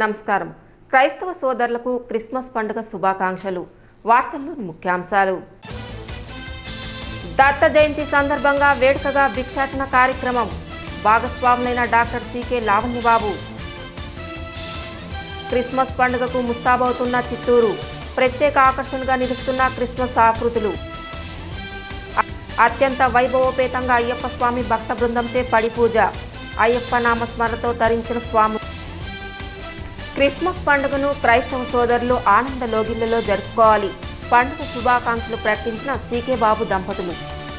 నమస్కారం క్రైస్తవ సోదరులకు క్రిస్మస్ పండుగ శుభాకాంక్షలు వార్తల్లోని ముఖ్యాంశాలు దత్త జయంతి సందర్భంగా వేడుకగా భిక్షాటన కార్యక్రమం భాగస్వాములైన డాక్టర్ సికే లావణ్యబాబు క్రిస్మస్ పండుగకు ముస్తాబవుతున్న చిత్తూరు ప్రత్యేక ఆకర్షణగా నిలుస్తున్న క్రిస్మస్ ఆకృతులు అ- అత్యంత వైభవోపేతంగా అయ్యప్ప స్వామి భక్త బృందంచే పడి పూజ అయ్యప్ప నామస్మరణతో తరించిన స్వామి క్రిస్మస్ పండుగను క్రైస్తవ సోదరులు ఆనంద లోగిళ్లలో జరుపుకోవాలి పండుగ శుభాకాంక్షలు ప్రకటించిన సీకే బాబు దంపతులు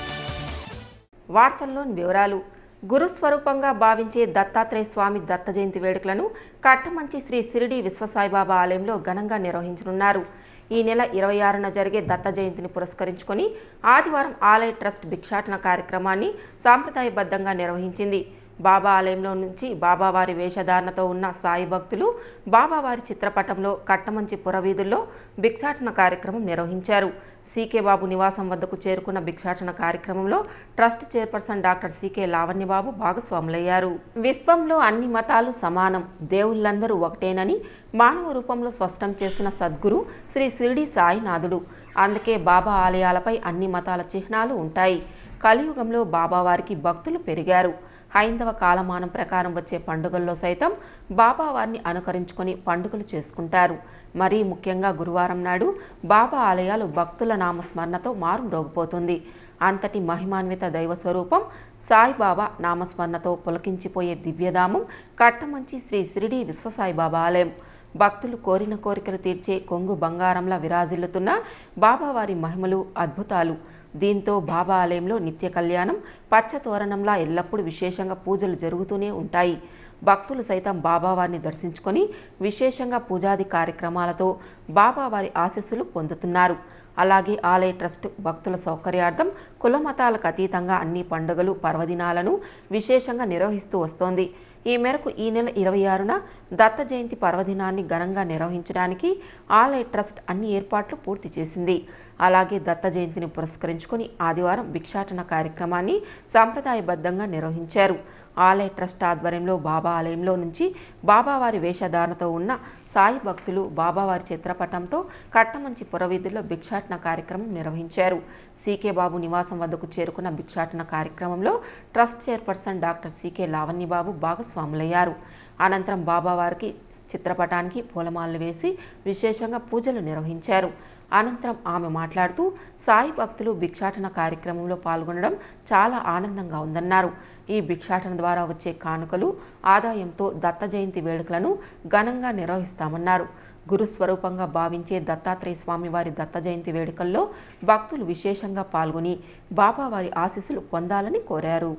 వార్తల్లోని వివరాలు గురుస్వరూపంగా భావించే దత్తాత్రేయ స్వామి దత్త జయంతి వేడుకలను కట్టమంచి శ్రీ సిరిడి విశ్వసాయిబాబా ఆలయంలో ఘనంగా నిర్వహించనున్నారు ఈ నెల ఇరవై ఆరున జరిగే దత్త జయంతిని పురస్కరించుకొని ఆదివారం ఆలయ ట్రస్ట్ భిక్షాటన కార్యక్రమాన్ని సాంప్రదాయబద్ధంగా నిర్వహించింది బాబా ఆలయంలో నుంచి బాబావారి వేషధారణతో ఉన్న సాయి భక్తులు బాబావారి చిత్రపటంలో కట్టమంచి పురవీధుల్లో భిక్షాటన కార్యక్రమం నిర్వహించారు సీకే బాబు నివాసం వద్దకు చేరుకున్న భిక్షాటన కార్యక్రమంలో trust chairperson doctor CK Lavanya Babu భాగస్వాములయ్యారు విశ్వంలో అన్ని మతాలు సమానం దేవుళ్ళందరూ ఒకటేనని మానవ రూపంలో స్పష్టం చేసిన సద్గురు శ్రీ షిరిడి సాయినాథుడు అందుకే బాబా ఆలయాలపై అన్ని మతాల చిహ్నాలు ఉంటాయి కలియుగంలో బాబావారికి భక్తులు పెరిగారు హైందవ కాలమానం ప్రకారం వచ్చే పండుగల్లో సైతం బాబా వారిని అనుకరించుకొని పండుగలు చేసుకుంటారు మరీ ముఖ్యంగా గురువారం నాడు బాబా ఆలయాలు భక్తుల నామస్మరణతో మారుమ్రోగిపోతుంది అంతటి మహిమాన్విత దైవ స్వరూపం సాయిబాబా నామస్మరణతో పులకించిపోయే దివ్యధామం కట్టమంచి శ్రీ షిరిడి విశ్వసాయిబాబా ఆలయం భక్తులు కోరిన కోరికలు తీర్చే కొంగు బంగారంలా విరాజిల్లుతున్న బాబావారి మహిమలు అద్భుతాలు దీంతో బాబా ఆలయంలో నిత్య కళ్యాణం పచ్చ తోరణంలా ఎల్లప్పుడూ విశేషంగా పూజలు జరుగుతూనే ఉంటాయి భక్తులు సైతం బాబావారిని దర్శించుకొని విశేషంగా పూజాది కార్యక్రమాలతో బాబావారి ఆశీస్సులు పొందుతున్నారు అలాగే ఆలయ ట్రస్ట్ భక్తుల సౌకర్యార్థం కుల మతాలకు అతీతంగా అన్ని పండుగలు పర్వదినాలను విశేషంగా నిర్వహిస్తూ వస్తోంది ఈ మేరకు ఈ నెల ఇరవై ఆరున దత్త జయంతి పర్వదినాన్ని ఘనంగా నిర్వహించడానికి ఆలయ ట్రస్ట్ అన్ని ఏర్పాట్లు పూర్తి చేసింది అలాగే దత్త జయంతిని పురస్కరించుకొని ఆదివారం భిక్షాటన కార్యక్రమాన్ని సాంప్రదాయబద్ధంగా నిర్వహించారు ఆలయ ట్రస్ట్ ఆధ్వర్యంలో బాబా ఆలయంలో నుంచి బాబావారి వేషధారణతో ఉన్న సాయి భక్తులు బాబావారి చిత్రపటంతో కట్టమంచి పురవీధుల్లో భిక్షాటన కార్యక్రమం నిర్వహించారు సీకే బాబు నివాసం వద్దకు చేరుకున్న భిక్షాటన కార్యక్రమంలో trust chairperson doctor CK Lavanya Babu భాగస్వాములయ్యారు అనంతరం బాబావారికి చిత్రపటానికి పూలమాలలు వేసి విశేషంగా పూజలు నిర్వహించారు అనంతరం ఆమె మాట్లాడుతూ సాయి భక్తులు భిక్షాటన కార్యక్రమంలో పాల్గొనడం చాలా ఆనందంగా ఉందన్నారు ఈ భిక్షాటన ద్వారా వచ్చే కానుకలు ఆదాయంతో దత్త జయంతి వేడుకలను ఘనంగా నిర్వహిస్తామన్నారు గురు స్వరూపంగా భావించే దత్తాత్రేయ స్వామి వారి దత్త జయంతి వేడుకల్లో భక్తులు విశేషంగా పాల్గొని బాబావారి ఆశీస్సులు పొందాలని కోరారు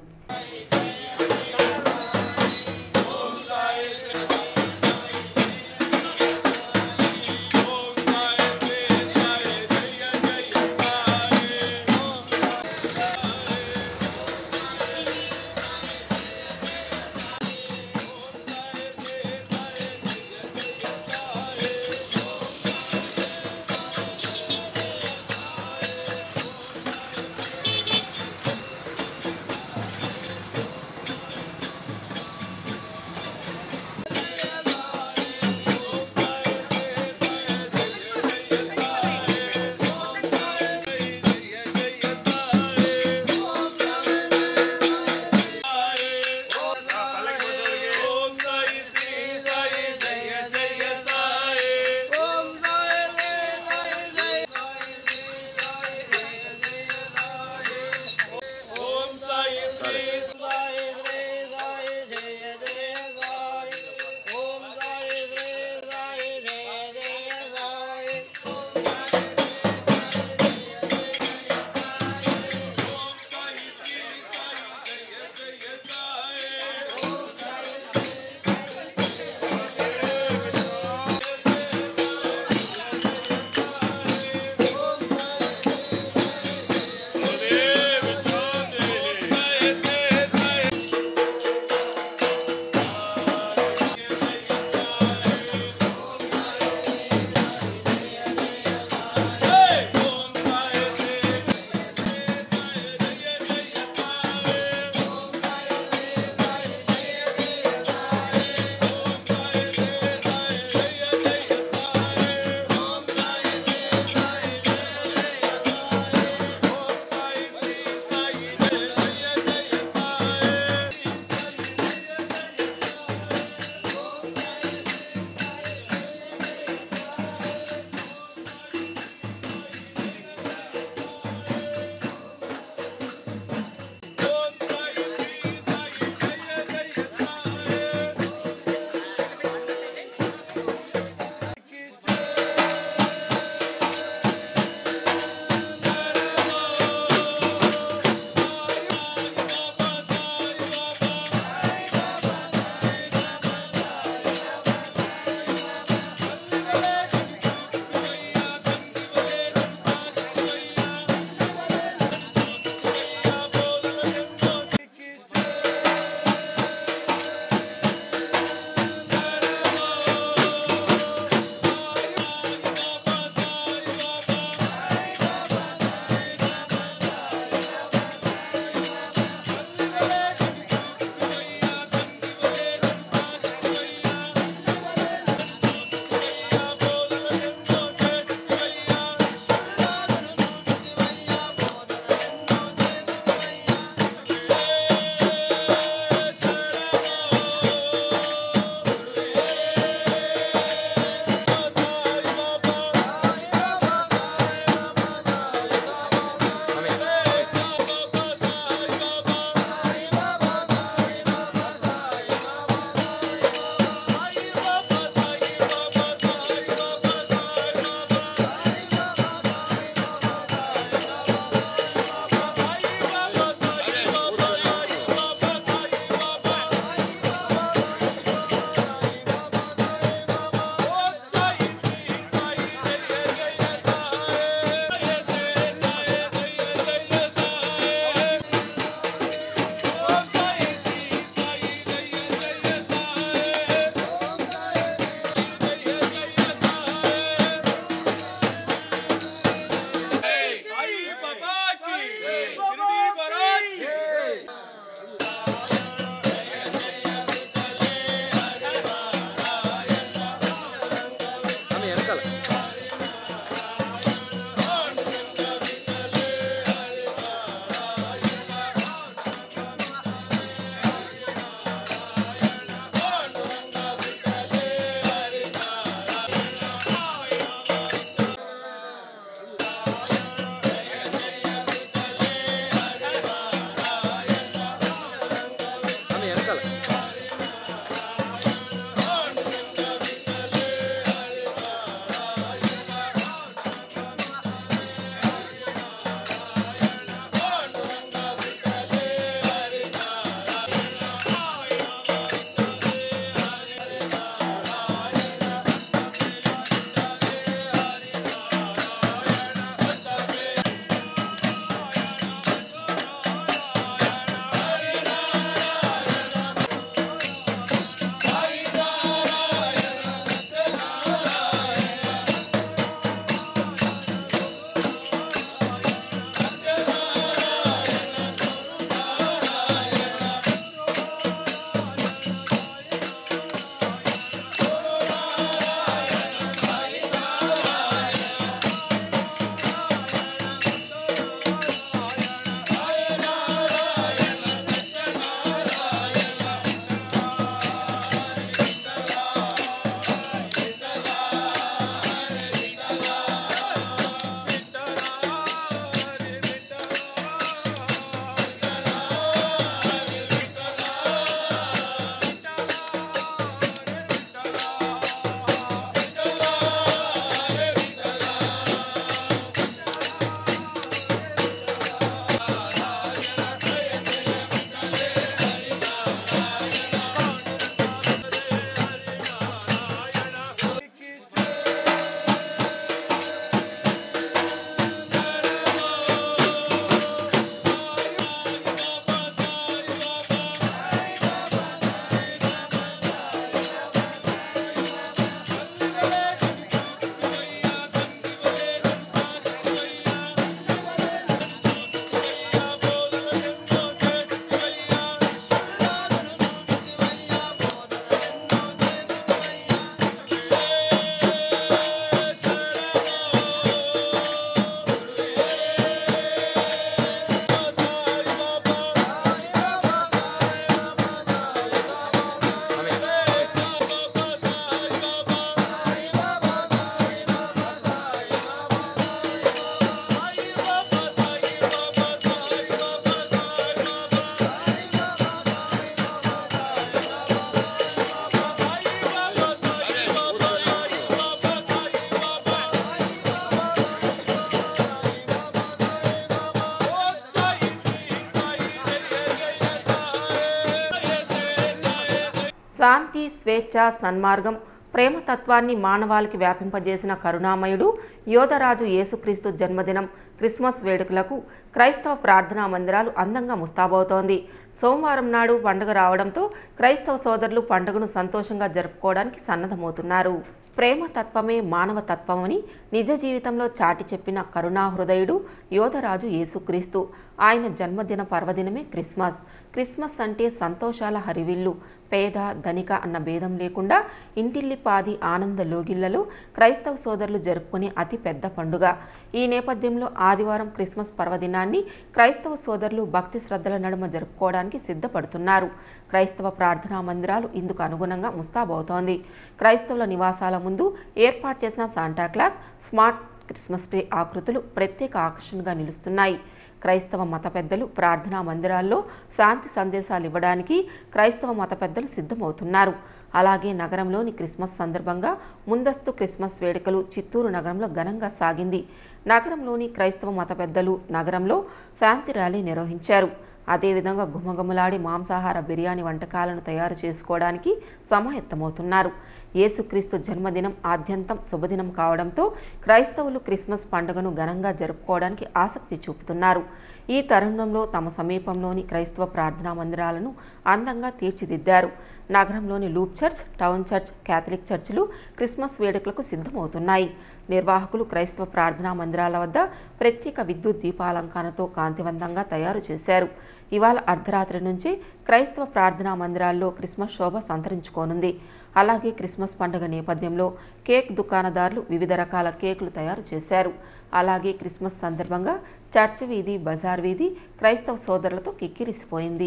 స్వేచ్ఛ సన్మార్గం ప్రేమతత్వాన్ని మానవాళికి వ్యాపింపజేసిన కరుణామయుడు యోధరాజు యేసుక్రీస్తు జన్మదినం క్రిస్మస్ వేడుకలకు క్రైస్తవ ప్రార్థనా మందిరాలు అందంగా ముస్తాబవుతోంది సోమవారం నాడు పండుగ రావడంతో క్రైస్తవ సోదరులు పండుగను సంతోషంగా జరుపుకోవడానికి సన్నద్ధమవుతున్నారు ప్రేమ తత్వమే మానవ తత్వమని నిజ జీవితంలో చాటి చెప్పిన కరుణాహృదయుడు యోధరాజు యేసుక్రీస్తు ఆయన జన్మదిన పర్వదినమే క్రిస్మస్ క్రిస్మస్ అంటే సంతోషాల హరివిల్లు పేద ధనిక అన్న భేదం లేకుండా ఇంటిల్లిపాది ఆనంద లోగిళ్లలో క్రైస్తవ సోదరులు జరుపుకునే అతి పెద్ద పండుగ ఈ నేపథ్యంలో ఆదివారం క్రిస్మస్ పర్వదినాన్ని క్రైస్తవ సోదరులు భక్తి శ్రద్ధల నడుమ జరుపుకోవడానికి సిద్ధపడుతున్నారు క్రైస్తవ ప్రార్థనా మందిరాలు ఇందుకు అనుగుణంగా ముస్తాబవుతోంది క్రైస్తవుల నివాసాల ముందు ఏర్పాటు చేసిన శాంటాక్లాస్ స్మార్ట్ క్రిస్మస్ ట్రీ ఆకృతులు ప్రత్యేక ఆకర్షణగా నిలుస్తున్నాయి క్రైస్తవ మత పెద్దలు ప్రార్థనా మందిరాల్లో శాంతి సందేశాలు ఇవ్వడానికి క్రైస్తవ మత పెద్దలు సిద్ధమవుతున్నారు అలాగే నగరంలోని క్రిస్మస్ సందర్భంగా ముందస్తు క్రిస్మస్ వేడుకలు చిత్తూరు నగరంలో ఘనంగా సాగింది నగరంలోని క్రైస్తవ మత పెద్దలు నగరంలో శాంతి ర్యాలీ నిర్వహించారు అదేవిధంగా గుమగుమలాడి మాంసాహార బిర్యానీ వంటకాలను తయారు చేసుకోవడానికి సమాయత్తమవుతున్నారు యేసుక్రీస్తు జన్మదినం ఆద్యంతం శుభదినం కావడంతో క్రైస్తవులు క్రిస్మస్ పండుగను ఘనంగా జరుపుకోవడానికి ఆసక్తి చూపుతున్నారు ఈ తరుణంలో తమ సమీపంలోని క్రైస్తవ ప్రార్థనా మందిరాలను అందంగా తీర్చిదిద్దారు నగరంలోని loop church town church catholic చర్చిలు క్రిస్మస్ వేడుకలకు సిద్ధమవుతున్నాయి నిర్వాహకులు క్రైస్తవ ప్రార్థనా మందిరాల వద్ద ప్రత్యేక విద్యుత్ దీపాలంకరణతో కాంతివంతంగా తయారు చేశారు ఇవాళ అర్ధరాత్రి నుంచి క్రైస్తవ ప్రార్థనా మందిరాల్లో క్రిస్మస్ శోభ సంతరించుకోనుంది అలాగే క్రిస్మస్ పండుగ నేపథ్యంలో కేక్ దుకాణదారులు వివిధ రకాల కేకులు తయారు చేశారు అలాగే క్రిస్మస్ సందర్భంగా చర్చ్ వీధి బజార్ వీధి క్రైస్తవ సోదరులతో కిక్కిరిసిపోయింది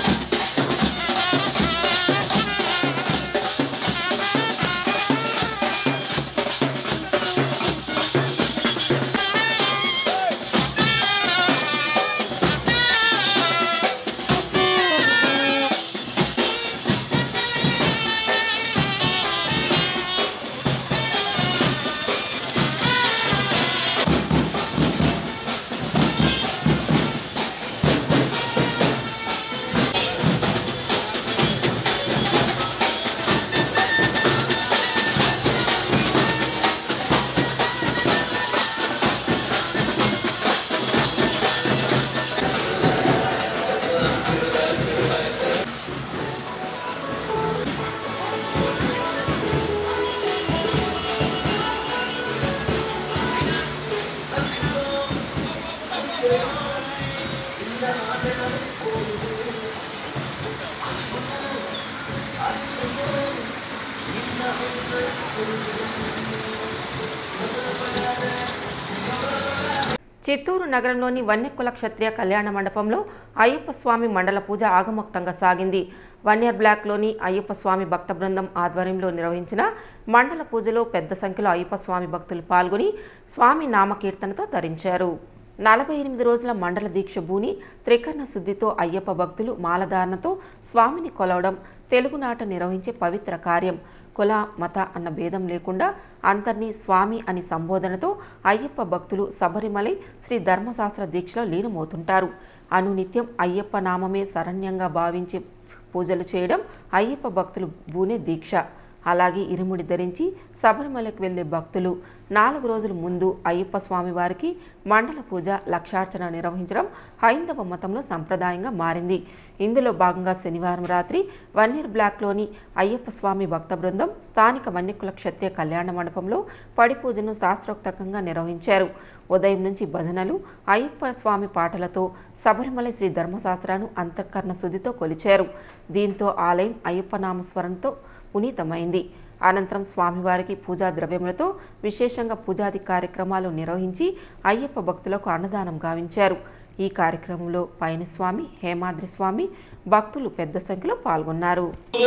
చిత్తూరు నగరంలోని వన్యకుల క్షత్రియ కళ్యాణ మండపంలో అయ్యప్ప స్వామి మండల పూజ ఆగమోక్తంగా సాగింది వన్యర్ బ్లాక్లోని అయ్యప్ప స్వామి భక్త బృందం ఆధ్వర్యంలో నిర్వహించిన మండల పూజలో పెద్ద సంఖ్యలో అయ్యప్ప స్వామి భక్తులు పాల్గొని స్వామి నామకీర్తనతో తరించారు నలభై ఎనిమిది రోజుల మండల దీక్ష భూని త్రికర్ణ శుద్ధితో అయ్యప్ప భక్తులు మాలధారణతో స్వామిని కొలవడం తెలుగునాట నిర్వహించే పవిత్ర కార్యం కుల మత అన్న భేదం లేకుండా అందరినీ స్వామి అని సంబోధనతో అయ్యప్ప భక్తులు శబరిమలై శ్రీ ధర్మశాస్త్ర దీక్షలో లీనమవుతుంటారు అనునిత్యం అయ్యప్ప నామమే శరణ్యంగా భావించి పూజలు చేయడం అయ్యప్ప భక్తులు బూనే దీక్ష అలాగే ఇరుముడి ధరించి శబరిమలకు వెళ్లే భక్తులు నాలుగు రోజుల ముందు అయ్యప్ప స్వామి వారికి మండల పూజ లక్షార్చన నిర్వహించడం హైందవ మతంలో సంప్రదాయంగా మారింది ఇందులో భాగంగా శనివారం రాత్రి వన్నీర్ బ్లాక్లోని అయ్యప్ప స్వామి భక్త బృందం స్థానిక వన్యకుల క్షత్రియ కళ్యాణ మండపంలో పడి పూజను శాస్త్రోక్తకంగా నిర్వహించారు ఉదయం నుంచి భజనలు అయ్యప్ప స్వామి పాటలతో శబరిమల శ్రీ ధర్మశాస్త్రాన్ని అంతఃకరణ శుద్ధితో కొలిచారు దీంతో ఆలయం అయ్యప్ప నామస్మరణతో పునీతమైంది అనంతరం స్వామివారికి పూజా ద్రవ్యములతో విశేషంగా పూజాది కార్యక్రమాలు నిర్వహించి అయ్యప్ప భక్తులకు అన్నదానం గావించారు ఈ కార్యక్రమంలో పయనిస్వామి హేమాద్రి స్వామి భక్తులు పెద్ద సంఖ్యలో పాల్గొన్నారు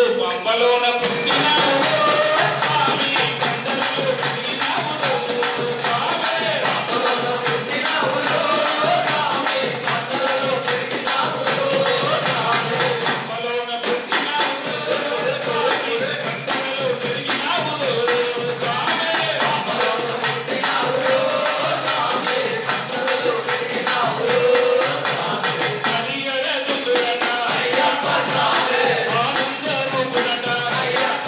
పంబలోన పుట్టినావు హరియర దుందురట ఆనంద రూపురట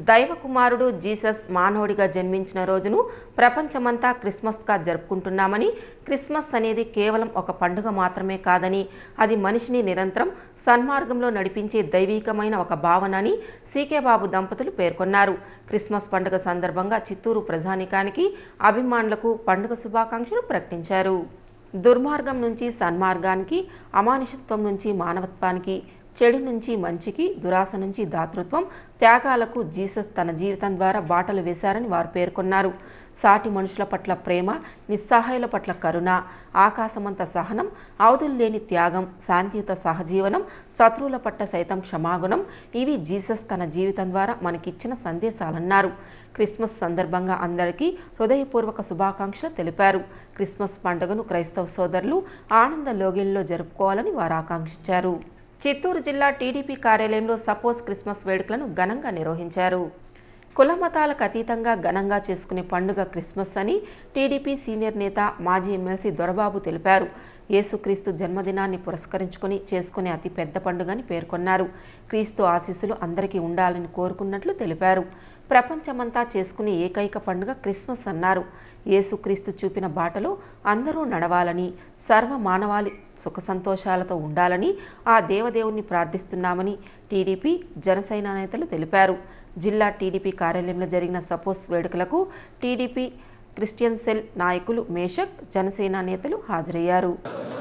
దైవకుమారుడు జీసస్ మానవుడిగా జన్మించిన రోజును ప్రపంచమంతా క్రిస్మస్గా జరుపుకుంటున్నామని క్రిస్మస్ అనేది కేవలం ఒక పండుగ మాత్రమే కాదని అది మనిషిని నిరంతరం సన్మార్గంలో నడిపించే దైవీకమైన ఒక భావన అని సీకే బాబు దంపతులు పేర్కొన్నారు క్రిస్మస్ పండుగ సందర్భంగా చిత్తూరు ప్రజానికానికి అభిమానులకు పండుగ శుభాకాంక్షలు ప్రకటించారు దుర్మార్గం నుంచి సన్మార్గానికి అమానుషత్వం నుంచి మానవత్వానికి చెడు నుంచి మంచికి దురాశ నుంచి దాతృత్వం త్యాగాలకు జీసస్ తన జీవితం ద్వారా బాటలు వేశారని వారు పేర్కొన్నారు సాటి మనుషుల పట్ల ప్రేమ నిస్సహాయుల పట్ల కరుణ ఆకాశమంత సహనం అవధులు లేని త్యాగం శాంతియుత సహజీవనం శత్రువుల పట్ల సైతం క్షమాగుణం ఇవి జీసస్ తన జీవితం ద్వారా మనకిచ్చిన సందేశాలన్నారు క్రిస్మస్ సందర్భంగా అందరికీ హృదయపూర్వక శుభాకాంక్షలు తెలిపారు క్రిస్మస్ పండుగను క్రైస్తవ సోదరులు ఆనంద లోగిల్లో జరుపుకోవాలని వారు ఆకాంక్షించారు చిత్తూరు జిల్లా టీడీపీ కార్యాలయంలో సపోజ్ క్రిస్మస్ వేడుకలను ఘనంగా నిర్వహించారు కుల మతాలకు అతీతంగా ఘనంగా చేసుకునే పండుగ క్రిస్మస్ అని టీడీపీ సీనియర్ నేత మాజీ ఎమ్మెల్సీ దొరబాబు తెలిపారు యేసుక్రీస్తు జన్మదినాన్ని పురస్కరించుకుని చేసుకునే అతి పెద్ద పండుగని పేర్కొన్నారు క్రీస్తు ఆశీస్సులు అందరికీ ఉండాలని కోరుకున్నట్లు తెలిపారు ప్రపంచమంతా చేసుకునే ఏకైక పండుగ క్రిస్మస్ అన్నారు యేసుక్రీస్తు చూపిన బాటలో అందరూ నడవాలని సర్వ మానవాళి సుఖ సంతోషాలతో ఉండాలని ఆ దేవదేవుణ్ణి ప్రార్థిస్తున్నామని టీడీపీ జనసేన నేతలు తెలిపారు జిల్లా టీడీపీ కార్యాలయంలో జరిగిన సపోజ్ వేడుకలకు టీడీపీ క్రిస్టియన్ సెల్ నాయకులు మేషక్ జనసేన నేతలు హాజరయ్యారు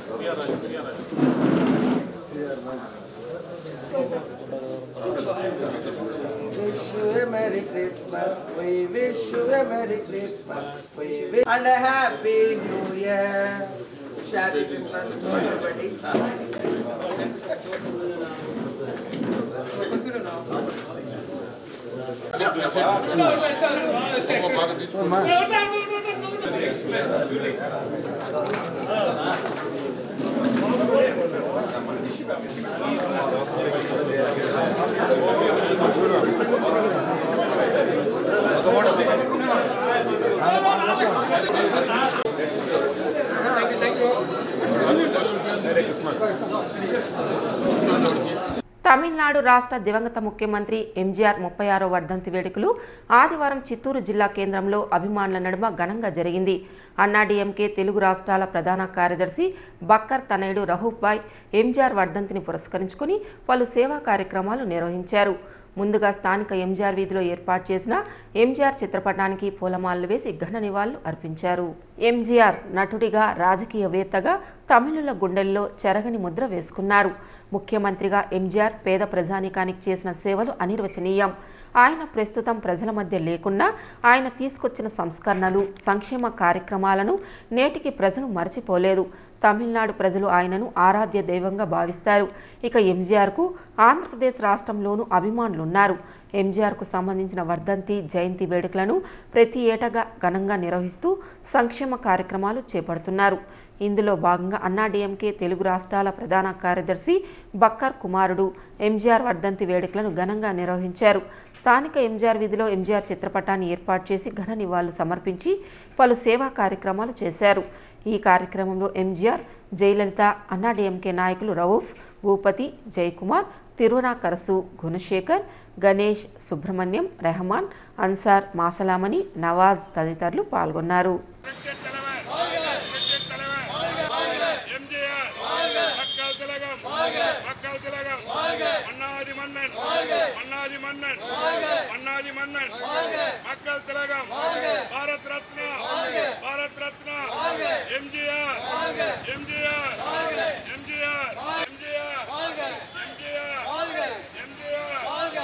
wish you a Merry Christmas. We wish you a Merry Christmas. We wish and a Happy New Year. Wish Happy Christmas to everybody. Tamil Nadu రాష్ట్ర దివంగత ముఖ్యమంత్రి ఎంజీఆర్ ముప్పై ఆరో వర్ధంతి వేడుకలు ఆదివారం చిత్తూరు జిల్లా కేంద్రంలో అభిమానుల నడుమ ఘనంగా జరిగింది అన్నాడీఎంకే తెలుగు రాష్ట్రాల ప్రధాన కార్యదర్శి బక్కర్ తనయుడు రహూఫ్ బాయ్ ఎంజీఆర్ వర్ధంతిని పురస్కరించుకుని పలు సేవా కార్యక్రమాలు నిర్వహించారు ముందుగా స్థానిక ఎంజీఆర్ వీధిలో ఏర్పాటు చేసిన ఎంజీఆర్ చిత్రపటానికి పూలమాలలు వేసి ఘన నివాళులు అర్పించారు ఎంజీఆర్ నటుడిగా రాజకీయవేత్తగా తమిళుల గుండెల్లో చెరగని ముద్ర వేసుకున్నారు ముఖ్యమంత్రిగా ఎంజీఆర్ పేద ప్రజానీకానికి చేసిన సేవలు అనిర్వచనీయం ఆయన ప్రస్తుతం ప్రజల మధ్య లేకున్నా ఆయన తీసుకొచ్చిన సంస్కరణలు సంక్షేమ కార్యక్రమాలను నేటికి ప్రజలు మరచిపోలేదు తమిళనాడు ప్రజలు ఆయనను ఆరాధ్య దైవంగా భావిస్తారు ఇక ఎంజీఆర్కు ఆంధ్రప్రదేశ్ రాష్ట్రంలోనూ అభిమానులున్నారు ఎంజీఆర్కు సంబంధించిన వర్ధంతి జయంతి వేడుకలను ప్రతి ఏటగా ఘనంగా నిర్వహిస్తూ సంక్షేమ కార్యక్రమాలు చేపడుతున్నారు ఇందులో భాగంగా అన్నాడీఎంకే తెలుగు రాష్ట్రాల ప్రధాన కార్యదర్శి బక్కర్ కుమారుడు ఎంజీఆర్ వర్ధంతి వేడుకలను ఘనంగా నిర్వహించారు స్థానిక ఎంజీఆర్ వీధిలో ఎంజీఆర్ చిత్రపటాన్ని ఏర్పాటు చేసి ఘన నివాళులు సమర్పించి పలు సేవా కార్యక్రమాలు చేశారు ఈ కార్యక్రమంలో ఎంజీఆర్ జయలలిత అన్నాడీఎంకే నాయకులు రవూఫ్ భూపతి జయకుమార్ తిరునాకరసు గుణశేఖర్ గణేష్ సుబ్రహ్మణ్యం రెహమాన్ అన్సార్ మాసలామణి నవాజ్ తదితరులు పాల్గొన్నారు புரட்சித் தலைவர் புரட்சித் தலைவர் எம்ஜிஆர் மக்கள் திலகம் மக்கள் திலகம் மன்னாதி மன்னன் மன்னாதி மன்னன் மன்னாதி மன்னன் மக்கள் திலகம் பாரத் ரத்னா பாரத் ரத்னா எம்ஜிஆர் எம்ஜிஆர் எம்ஜிஆர் எம்ஜிஆர் எம்ஜிஆர் எம்ஜிஆர்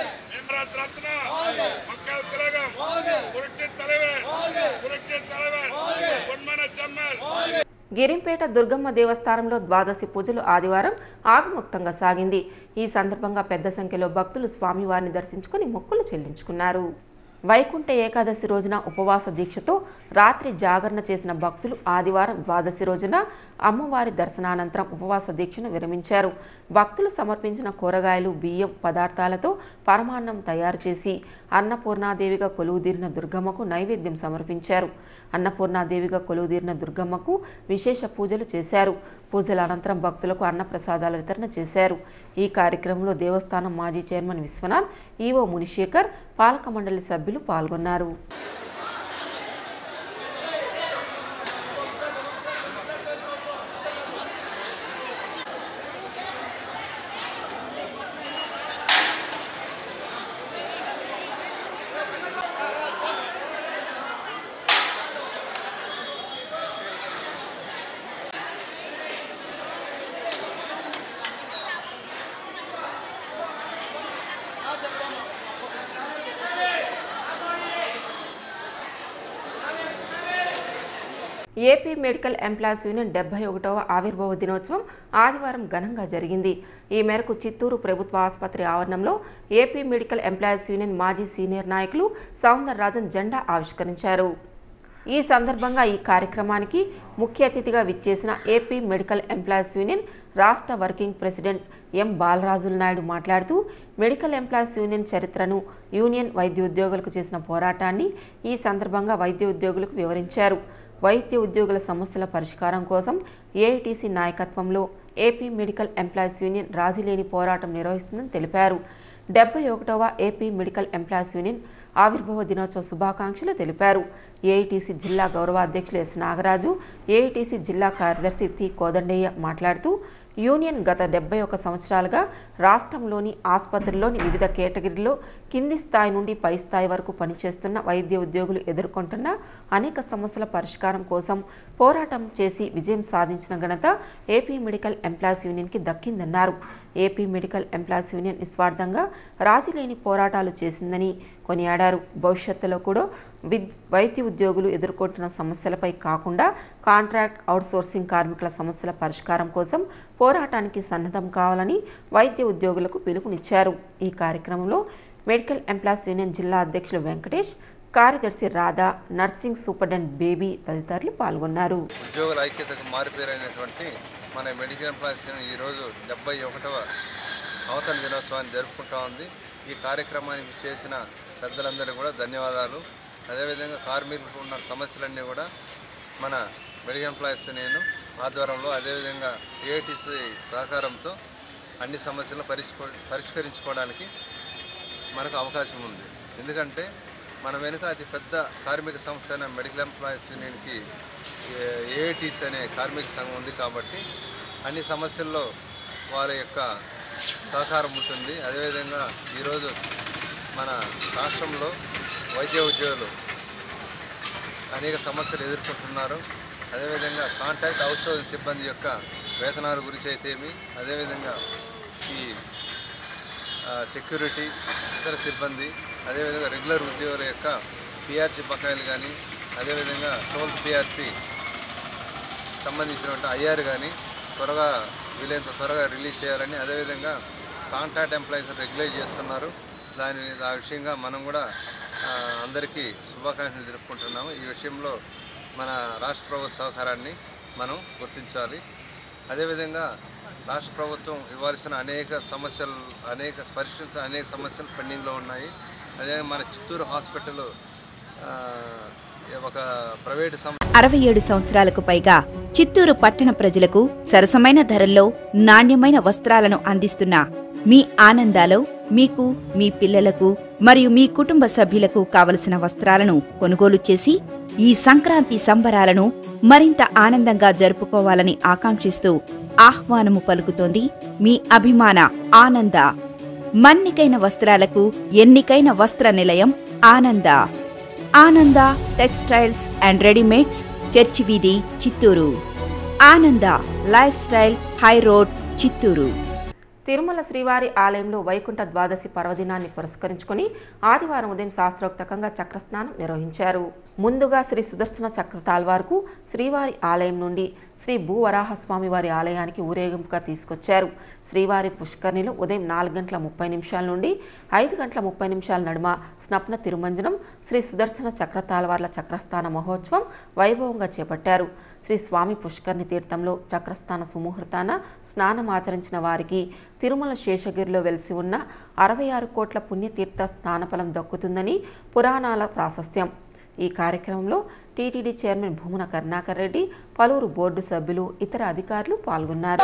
பாரத் ரத்னா மக்கள் திலகம் புரட்சித் தலைவர் புரட்சித் தலைவர் பொன்மன செம்மல் గిరింపేట దుర్గమ్మ దేవస్థానంలో ద్వాదశి పూజలు ఆదివారం ఆగముక్తంగా సాగింది ఈ సందర్భంగా పెద్ద సంఖ్యలో భక్తులు స్వామివారిని దర్శించుకుని మొక్కులు చెల్లించుకున్నారు వైకుంఠ ఏకాదశి రోజున ఉపవాస దీక్షతో రాత్రి జాగరణ చేసిన భక్తులు ఆదివారం ద్వాదశి రోజున అమ్మవారి దర్శనానంతరం ఉపవాస దీక్షను విరమించారు భక్తులు సమర్పించిన కూరగాయలు బియ్యం పదార్థాలతో పరమాన్నం తయారు చేసి అన్నపూర్ణాదేవిగా కొలువుదీరిన దుర్గమ్మకు నైవేద్యం సమర్పించారు అన్నపూర్ణాదేవిగా కొలువుదీరిన దుర్గమ్మకు విశేష పూజలు చేశారు పూజల అనంతరం భక్తులకు అన్నప్రసాదాల వితరణ చేశారు ఈ కార్యక్రమంలో దేవస్థానం మాజీ చైర్మన్ విశ్వనాథ్ ఈవో మునిశేఖర్ పాలక మండలి సభ్యులు పాల్గొన్నారు ఏపీ మెడికల్ ఎంప్లాయీస్ యూనియన్ డెబ్బై ఒకటవ ఆవిర్భావ దినోత్సవం ఆదివారం ఘనంగా జరిగింది ఈ మేరకు చిత్తూరు ప్రభుత్వ ఆసుపత్రి ఆవరణంలో ఏపీ మెడికల్ ఎంప్లాయీస్ యూనియన్ మాజీ సీనియర్ నాయకులు సౌందర్ రాజన్ జెండా ఆవిష్కరించారు ఈ సందర్భంగా ఈ కార్యక్రమానికి ముఖ్య అతిథిగా విచ్చేసిన ఏపీ మెడికల్ ఎంప్లాయీస్ యూనియన్ రాష్ట్ర వర్కింగ్ ప్రెసిడెంట్ ఎం బాలరాజుల నాయుడు మాట్లాడుతూ మెడికల్ ఎంప్లాయీస్ యూనియన్ చరిత్రను యూనియన్ వైద్య ఉద్యోగులకు చేసిన పోరాటాన్ని ఈ సందర్భంగా వైద్య ఉద్యోగులకు వివరించారు వైద్య ఉద్యోగుల సమస్యల పరిష్కారం కోసం ఏఐటీసీ నాయకత్వంలో ఏపీ మెడికల్ ఎంప్లాయీస్ యూనియన్ రాజీలేని పోరాటం నిర్వహిస్తుందని తెలిపారు డెబ్బై ఒకటవ ఏపీ మెడికల్ ఎంప్లాయీస్ యూనియన్ ఆవిర్భావ దినోత్సవ శుభాకాంక్షలు తెలిపారు ఏఐటీసీ జిల్లా గౌరవ అధ్యక్షులు ఎస్ నాగరాజు ఏఐటీసీ జిల్లా కార్యదర్శి టి కోదండయ్య మాట్లాడుతూ యూనియన్ గత డెబ్బై ఒక సంవత్సరాలుగా రాష్ట్రంలోని ఆసుపత్రుల్లోని వివిధ కేటగిరీలో కింది స్థాయి నుండి పై స్థాయి వరకు పనిచేస్తున్న వైద్య ఉద్యోగులు ఎదుర్కొంటున్న అనేక సమస్యల పరిష్కారం కోసం పోరాటం చేసి విజయం సాధించిన ఘనత ఏపీ మెడికల్ ఎంప్లాయీస్ యూనియన్కి దక్కిందన్నారు ఏపీ మెడికల్ ఎంప్లాయీస్ యూనియన్ నిస్వార్థంగా రాజీలేని పోరాటాలు చేసిందని కొనియాడారు భవిష్యత్తులో కూడా విద్ వైద్య ఉద్యోగులు ఎదుర్కొంటున్న సమస్యలపై కాకుండా కాంట్రాక్ట్ అవుట్సోర్సింగ్ కార్మికుల సమస్యల పరిష్కారం కోసం పోరాటానికి సన్నద్ధం కావాలని వైద్య ఉద్యోగులకు పిలుపునిచ్చారు ఈ కార్యక్రమంలో మెడికల్ ఎంప్లాయీస్ యూనియన్ జిల్లా అధ్యక్షులు వెంకటేష్ కార్యదర్శి రాధా నర్సింగ్ సూపరింటెండెంట్ బేబీ తదితరులు పాల్గొన్నారు ఉద్యోగుల ఐక్యతకు మారిపేరైనటువంటి మన మెడికల్ ఎంప్లాయీస్ యూనియన్ ఈరోజు డెబ్బై ఒకటవ అవతరణ దినోత్సవాన్ని జరుపుకుంటా ఉంది ఈ కార్యక్రమానికి చేసిన పెద్దలందరికీ కూడా ధన్యవాదాలు అదేవిధంగా కార్మికులకు ఉన్న సమస్యలన్నీ కూడా మన మెడికల్ ఎంప్లాయీస్ యూనియన్ ఆధ్వర్యంలో అదేవిధంగా ఏఐటీసీ సహకారంతో అన్ని సమస్యలను పరిష్కో పరిష్కరించుకోవడానికి మనకు అవకాశం ఉంది ఎందుకంటే మన వెనుక అతి పెద్ద కార్మిక సంస్థ అయిన మెడికల్ ఎంప్లాయీస్ యూనియన్కి ఏఐటీసీ అనే కార్మిక సంఘం ఉంది కాబట్టి అన్ని సమస్యల్లో వారి యొక్క సహకారం ఉంటుంది అదేవిధంగా ఈరోజు మన రాష్ట్రంలో వైద్య ఉద్యోగులు అనేక సమస్యలు ఎదుర్కొంటున్నారు అదేవిధంగా కాంట్రాక్ట్ అవుట్సోర్సింగ్ సిబ్బంది యొక్క వేతనాల గురించి అయితేమి అదేవిధంగా ఈ ఆ, సెక్యూరిటీ ఇతర సిబ్బంది అదేవిధంగా రెగ్యులర్ ఉద్యోగుల యొక్క పిఆర్సీ బకాయిలు కానీ అదేవిధంగా ట్వెల్త్ పిఆర్సీ సంబంధించినటువంటి ఐఆర్ కానీ త్వరగా వీలైనంత త్వరగా రిలీజ్ చేయాలని అదేవిధంగా కాంట్రాక్ట్ ఎంప్లాయీస్ రెగ్యులేట్ చేస్తున్నారు దాని ఆ విషయంగా మనం కూడా ఆ, అందరికీ శుభాకాంక్షలు తెలుపుకుంటున్నాము ఈ విషయంలో మన రాష్ట్ర ప్రభుత్వ సహకారాన్ని మనం గుర్తించాలి అదేవిధంగా రాష్ట్ర ప్రభుత్వం ఇవ్వాల్సిన అనేక సమస్యలు అనేక పరిష్కరించిన అనేక సమస్యలు పెండింగ్లో ఉన్నాయి అదే మన చిత్తూరు హాస్పిటల్ ఆ, ఒక ప్రైవేటు సంస్థ అరవై ఏడు సంవత్సరాలకు పైగా చిత్తూరు పట్టణ ప్రజలకు సరసమైన ధరల్లో నాణ్యమైన వస్త్రాలను అందిస్తున్న మీ ఆనందాలో మీకు మీ పిల్లలకు మరియు మీ కుటుంబ సభ్యులకు కావలసిన వస్త్రాలను కొనుగోలు చేసి ఈ సంక్రాంతి సంబరాలను మరింత ఆనందంగా జరుపుకోవాలని ఆకాంక్షిస్తూ ఆహ్వానము పలుకుతోంది మీ అభిమాన ఆనంద మన్నికైన వస్త్రాలకు ఎన్నికైన వస్త్ర నిలయం ఆనంద ఆనంద టెక్స్టైల్స్ అండ్ రెడీమేడ్స్ చర్చి వీధి Chittoor Ananda life style high road Chittoor Tirumala శ్రీవారి ఆలయంలో వైకుంఠ ద్వాదశి పర్వదినాన్ని పురస్కరించుకొని ఆదివారం ఉదయం శాస్త్రోక్తకంగా చక్రస్నానం నిర్వహించారు ముందుగా శ్రీ సుదర్శన చక్ర తాల్వార్కు శ్రీవారి ఆలయం నుండి శ్రీ భూవరాహస్వామి వారి ఆలయానికి ఊరేగింపుగా తీసుకొచ్చారు శ్రీవారి పుష్కరిణిలో ఉదయం నాలుగు గంటల ముప్పై నిమిషాల నుండి ఐదు గంటల ముప్పై నిమిషాల నడుమ స్నప్న తిరుమంజనం శ్రీ సుదర్శన చక్ర తాల్వార్ల చక్రస్థాన మహోత్సవం వైభవంగా చేపట్టారు శ్రీ స్వామి పుష్కర్ణి తీర్థంలో చక్రస్థాన సుముహూర్తాన స్నానం ఆచరించిన వారికి తిరుమల శేషగిరిలో వెలిసి ఉన్న అరవై ఆరు కోట్ల పుణ్యతీర్థ స్నానఫలం దక్కుతుందని పురాణాల ప్రాశస్త్యం ఈ కార్యక్రమంలో టీటీడీ చైర్మన్ భూమన కరుణాకర్ రెడ్డి పలువురు బోర్డు సభ్యులు ఇతర అధికారులు పాల్గొన్నారు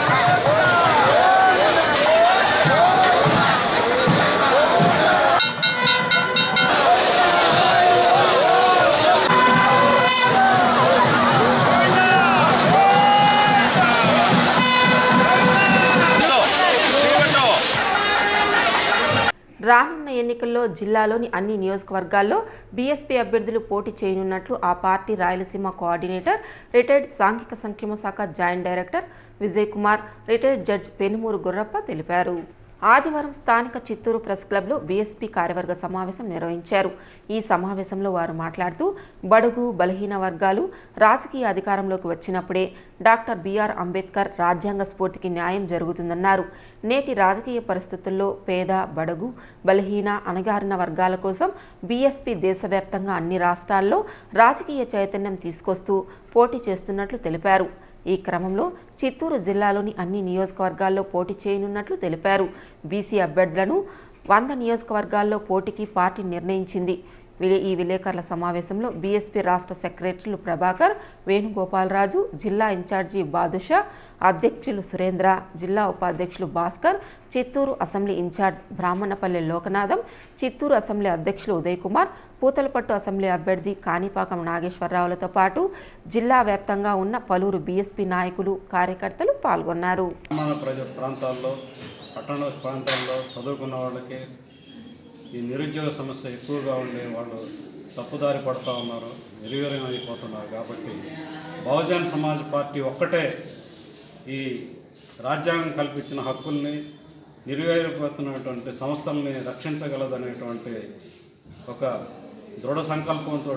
రానున్న ఎన్నికల్లో జిల్లాలోని అన్ని నియోజకవర్గాల్లో బీఎస్పీ అభ్యర్థులు పోటీ చేయనున్నట్లు ఆ పార్టీ రాయలసీమ కోఆర్డినేటర్ రిటైర్డ్ సాంఘిక సంక్షేమ శాఖ joint director Vijay Kumar retired judge Penumuru Gurrappa తెలిపారు ఆదివారం స్థానిక చిత్తూరు ప్రెస్ క్లబ్లో బీఎస్పీ కార్యవర్గ సమావేశం నిర్వహించారు ఈ సమావేశంలో వారు మాట్లాడుతూ బడుగు బలహీన వర్గాలు రాజకీయ అధికారంలోకి వచ్చినప్పుడే డాక్టర్ బిఆర్ అంబేద్కర్ రాజ్యాంగ స్ఫూర్తికి న్యాయం జరుగుతుందన్నారు నేటి రాజకీయ పరిస్థితుల్లో పేద బడుగు బలహీన అణగారిన వర్గాల కోసం బీఎస్పీ దేశవ్యాప్తంగా అన్ని రాష్ట్రాల్లో రాజకీయ చైతన్యం తీసుకొస్తూ పోటీ చేస్తున్నట్లు తెలిపారు ఈ క్రమంలో చిత్తూరు జిల్లాలోని అన్ని నియోజకవర్గాల్లో పోటీ చేయనున్నట్లు తెలిపారు బీసీ అభ్యర్థులను వంద నియోజకవర్గాల్లో పోటీకి పార్టీ నిర్ణయించింది విలే- ఈ విలేకరుల సమావేశంలో బీఎస్పీ రాష్ట్ర సెక్రటరీలు ప్రభాకర్ వేణుగోపాలరాజు జిల్లా ఇన్ఛార్జి బాదుషా అధ్యక్షులు సురేంద్ర జిల్లా ఉపాధ్యక్షులు Bhaskar Chittoor assembly in charge Brahmanapalli Lokanatham Chittoor assembly అధ్యక్షులు ఉదయ్ కుమార్ పూతలపట్టు అసెంబ్లీ అభ్యర్థి కాణిపాకం నాగేశ్వరరావులతో పాటు జిల్లా వ్యాప్తంగా ఉన్న పలువురు బీఎస్పీ నాయకులు కార్యకర్తలు పాల్గొన్నారు గ్రామాల ప్రజ ప్రాంతాల్లో పట్టణ ప్రాంతాల్లో చదువుకున్న వాళ్ళకి ఈ నిరుద్యోగ సమస్య ఎక్కువగా ఉండే వాళ్ళు తప్పుదారి పడుతూ ఉన్నారు నిర్వీర్యం అయిపోతున్నారు కాబట్టి బహుజన్ సమాజ్ పార్టీ ఒక్కటే ఈ రాజ్యాంగం కల్పించిన హక్కుల్ని నిర్వీర్యపోతున్నటువంటి సంస్థల్ని రక్షించగలదనేటువంటి ఒక దృఢ సంకల్పంతో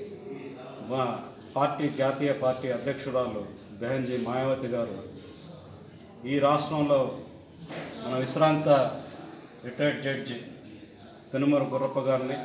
మా పార్టీ జాతీయ పార్టీ అధ్యక్షురాలు బెహన్జీ మాయావతి గారు ఈ రాష్ట్రంలో మన విశ్రాంత రిటైర్డ్ జడ్జి పెనుమరు గుర్రప్ప గారిని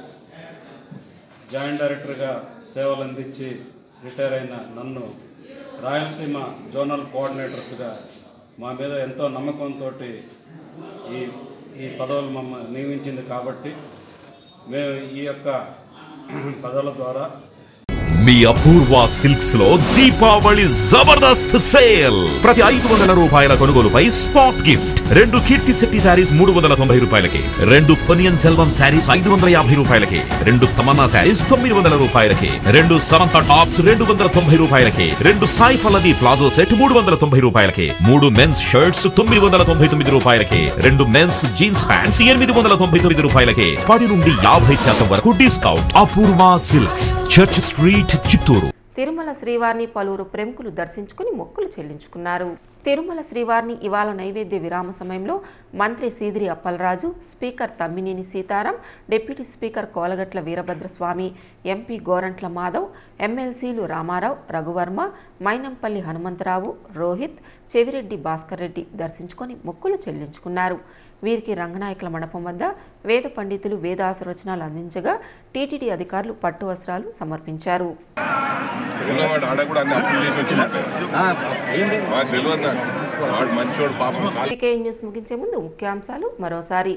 జాయింట్ డైరెక్టర్గా సేవలు అందించి రిటైర్ అయిన నన్ను రాయలసీమ జోనల్ కోఆర్డినేటర్స్గా మా మీద ఎంతో నమ్మకంతో ఈ ఈ పదవులు మమ్మల్ని నియమించింది కాబట్టి మేము ఈ యొక్క పదవుల ద్వారా మీ అపూర్వ సిల్క్స్ లో దీపావళి జబర్దస్త్ సేల్ ప్రతి ఐదు వందల రూపాయల కొనుగోలుపై స్పాట్ గిఫ్ట్ రెండు కీర్తి శెట్టి శారీస్ మూడు వందల తొంభై రూపాయలకి రెండు పొనియన్ సెల్వం శారీస్ ఐదు వందల యాభై రూపాయలకి రెండు తమన్నా శారీస్ తొమ్మిది వందల రూపాయలకి రెండు సమంత టాప్స్ రెండు వందల తొంభై రూపాయలకి రెండు సాయి పల్లవి ప్లాజో సెట్ మూడు వందల తొంభై రూపాయలకి మూడు మెన్స్ షర్ట్స్ తొమ్మిది వందల తొంభై తొమ్మిది రూపాయలకి రెండు మెన్స్ జీన్స్ ప్యాంట్స్ ఎనిమిది వందల తొంభై తొమ్మిది రూపాయలకి పది నుండి యాభై శాతం వరకు discount Apoorva silks church street Chittoor Tirumala శ్రీవారిని పలువురు ప్రముఖులు దర్శించుకుని మొక్కులు చెల్లించుకున్నారు తిరుమల శ్రీవారిని ఇవాళ నైవేద్య విరామ సమయంలో మంత్రి Sidiri Appalaraju speaker Tammineni Sitaram deputy speaker Kolagatla Veerabhadraswamy MP Gorantla Madhav ఎమ్మెల్సీలు రామారావు రఘువర్మ మైనంపల్లి హనుమంతరావు రోహిత్ చెవిరెడ్డి భాస్కర్ రెడ్డి దర్శించుకొని మొక్కులు చెల్లించుకున్నారు వీరికి రంగనాయకుల మండపం వద్ద వేద పండితులు వేదాశరచనాలు అందించగా టీటీడీ అధికారులు పట్టు వస్త్రాలు సమర్పించారు ఉన్నవాడు ఆడ కూడా అన్ని అప్పులు చేసి వచ్చినట్టు మాకు తెలియదు నాకు వాడు మంచివాడు పాపం కాదు టీకే న్యూస్ ముగించే ముందు ముఖ్యాంశాలు మరోసారి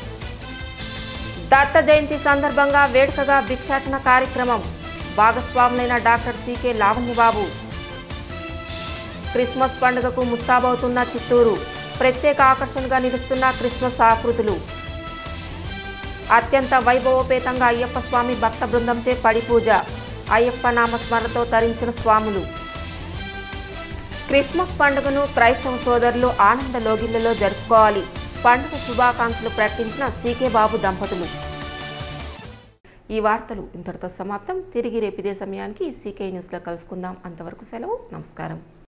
దత్త జయంతి సందర్భంగా వేడుకగా భిక్షాటన కార్యక్రమం భాగస్వాములైన డాక్టర్ సికే లావణ్యబాబు క్రిస్మస్ పండుగకు ముస్తాబవుతున్న చిత్తూరు ప్రత్యేక ఆకర్షణగా నిలుస్తున్న క్రిస్మస్ ఆకృతులు అత్యంత వైభవోపేతంగా అయ్యప్ప స్వామి భక్త బృందంచే పడి పూజ అయ్యప్ప నామస్మరణతో తరించిన స్వాములు క్రిస్మస్ పండుగను క్రైస్తవ సోదరులు ఆనంద లోగిళ్లలో జరుపుకోవాలి పండుగ శుభాకాంక్షలు ప్రకటించిన సీకే బాబు దంపతులు ఈ వార్తలు ఇంతటితో సమాప్తం తిరిగి రేపు ఇదే సమయానికి సీకే న్యూస్లో కలుసుకుందాం అంతవరకు సెలవు నమస్కారం